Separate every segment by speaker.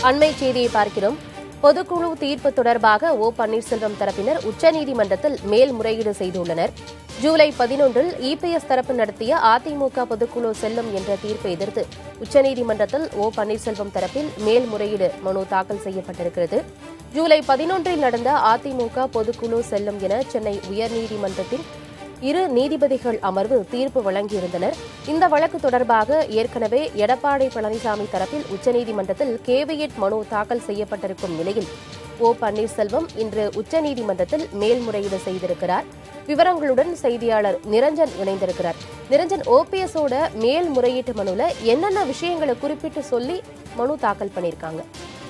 Speaker 1: அண்மை செய்தியை பார்க்கிறோம் பொதுக்குழு தீர்ப்பு தொடர்பாக ஓ பன்னீர்செல்வம் தரப்பினர் உச்சநீதிமன்றத்தில் மேல்முறையீடு செய்துள்ளனர் ஜூலை பதினொன்றில் இபிஎஸ் தரப்பு நடத்திய அதிமுக பொதுக்குழு செல்லும் என்ற தீர்ப்பை எதிர்த்து உச்சநீதிமன்றத்தில் ஓ பன்னீர்செல்வம் தரப்பில் மேல்முறையீடு மனு தாக்கல் செய்யப்பட்டிருக்கிறது ஜூலை பதினொன்றில் நடந்த அதிமுக பொதுக்குழு செல்லும் என சென்னை உயர்நீதிமன்றத்தின் இரு நீதிபதிகள் அமர்வு தீர்ப்பு வழங்கியிருந்தனர் இந்த வழக்கு தொடர்பாக ஏற்கனவே எடப்பாடி பழனிசாமி தரப்பில் உச்சநீதிமன்றத்தில் கேவியட் மனு தாக்கல் செய்யப்பட்டிருக்கும் நிலையில் ஓ பன்னீர்செல்வம் இன்று உச்சநீதிமன்றத்தில் மேல்முறையீடு செய்திருக்கிறார் விவரங்களுடன் செய்தியாளர் நிரஞ்சன் இணைந்திருக்கிறார் நிரஞ்சன் ஓபிஎஸோட மேல்முறையீட்டு மனுல என்னென்ன விஷயங்களை குறிப்பிட்டு சொல்லி மனு தாக்கல் பண்ணியிருக்காங்க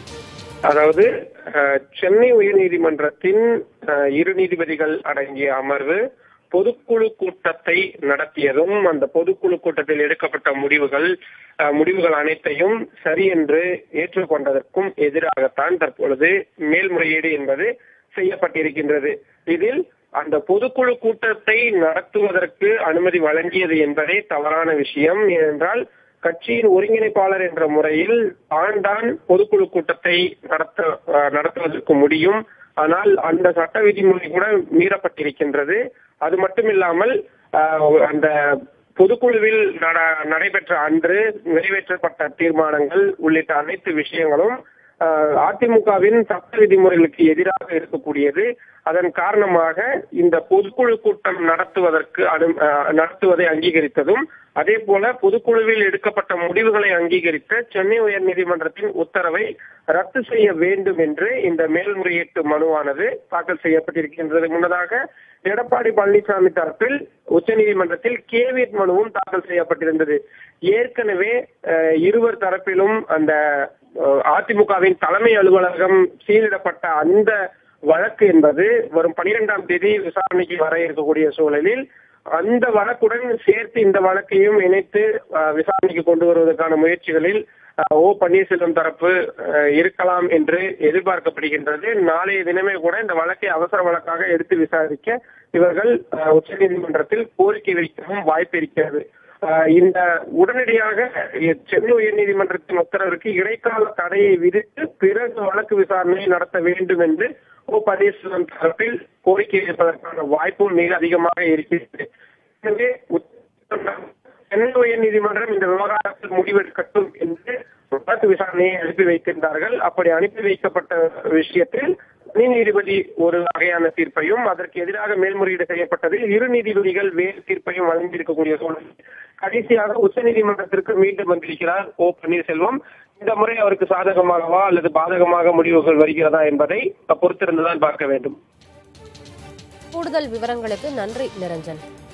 Speaker 2: அதாவது அஹ், சென்னை உயர்நீதிமன்றத்தின் அஹ், இரு நீதிபதிகள் அடங்கிய அமர்வு பொதுக்குழு கூட்டத்தை நடத்தியதும் அந்த பொதுக்குழு கூட்டத்தில் எடுக்கப்பட்ட முடிவுகள் அஹ், முடிவுகள் அனைத்தையும் சரி என்று ஏற்றுக்கொண்டதற்கும் எதிராகத்தான் தற்பொழுது மேல்முறையீடு என்பது செய்யப்பட்டிருக்கின்றது இதில் அந்த பொதுக்குழு கூட்டத்தை நடத்துவதற்கு அனுமதி வழங்கியது என்பதே தவறான விஷயம் ஏனென்றால் கட்சியின் ஒருங்கிணைப்பாளர் என்ற முறையில் ஆண்டான் பொதுக்குழு கூட்டத்தை நடத்த அஹ், நடத்துவதற்கு முடியும் ஆனால் அந்த சட்ட விதிமுறை கூட மீறப்பட்டிருக்கின்றது அது மட்டுமில்லாமல் அஹ், அந்த பொதுக்குழுவில் நட- நடைபெற்ற அன்று நிறைவேற்றப்பட்ட தீர்மானங்கள் உள்ளிட்ட அனைத்து விஷயங்களும் அஹ், அதிமுகவின் சட்ட விதிமுறைகளுக்கு எதிராக இருக்கக்கூடியது அதன் காரணமாக இந்த பொதுக்குழு கூட்டம் நடத்துவதற்கு அனு- அஹ், நடத்துவதை அங்கீகரித்ததும் அதே போல பொதுக்குழுவில் எடுக்கப்பட்ட முடிவுகளை அங்கீகரித்த சென்னை உயர்நீதிமன்றத்தின் உத்தரவை ரத்து செய்ய வேண்டும் என்று இந்த மேல்முறையீட்டு மனுவானது தாக்கல் செய்யப்பட்டிருக்கின்றது முன்னதாக எடப்பாடி பழனிசாமி தரப்பில் உச்சநீதிமன்றத்தில் கேவியட் மனுவும் தாக்கல் செய்யப்பட்டிருந்தது ஏற்கனவே அஹ், இருவர் தரப்பிலும் அந்த அஹ், அதிமுகவின் தலைமை அலுவலகம் சீலிடப்பட்ட அந்த வழக்கு என்பது வரும் பனிரெண்டாம் தேதி விசாரணைக்கு வர இருக்கக்கூடிய சூழலில் அந்த வழக்குடன் சேர்த்து இந்த வழக்கையும் இணைத்து அஹ், விசாரணைக்கு கொண்டு வருவதற்கான முயற்சிகளில் அஹ், ஓ பன்னீர்செல்வம் தரப்பு அஹ், இருக்கலாம் என்று எதிர்பார்க்கப்படுகின்றது நாளைய தினமே கூட இந்த வழக்கை அவசர வழக்காக எடுத்து விசாரிக்க இவர்கள் அஹ், உச்சநீதிமன்றத்தில் கோரிக்கை வைக்கவும் வாய்ப்பு இருக்கிறது அஹ், இந்த உடனடியாக சென்னை உயர்நீதிமன்றத்தின் உத்தரவிற்கு இடைக்கால தடையை விதித்து பிறகு வழக்கு விசாரணை நடத்த வேண்டும் என்று ஓ பன்னீர்செல்வம் தரப்பில் கோரிக்கை வைப்பதற்கான வாய்ப்பும் மிக அதிகமாக இருக்கிறது எனவே உச்ச- சென்னை உயர்நீதிமன்றம் இந்த விவகாரத்தில் முடிவெடுக்கட்டும் என்று வழக்கு விசாரணையை அனுப்பி வைத்திருந்தார்கள் அப்படி அனுப்பி வைக்கப்பட்ட விஷயத்தில் தனி நீதிபதி ஒரு வகையான தீர்ப்பையும் அதற்கு எதிராக மேல்முறையீடு செய்யப்பட்டதில் இரு நீதிபதிகள் வேறு தீர்ப்பையும் வழங்கியிருக்கக்கூடிய சூழல் கடைசியாக உச்சநீதிமன்றத்திற்கு மீண்டும் வந்திருக்கிறார் ஓ பன்னீர்செல்வம் இந்த முறை அவருக்கு சாதகமாகவா அல்லது பாதகமாக முடிவுகள் வருகிறதா என்பதை பொறுத்திருந்துதான் பார்க்க வேண்டும்
Speaker 1: கூடுதல் விவரங்களுக்கு நன்றி நிரஞ்சன்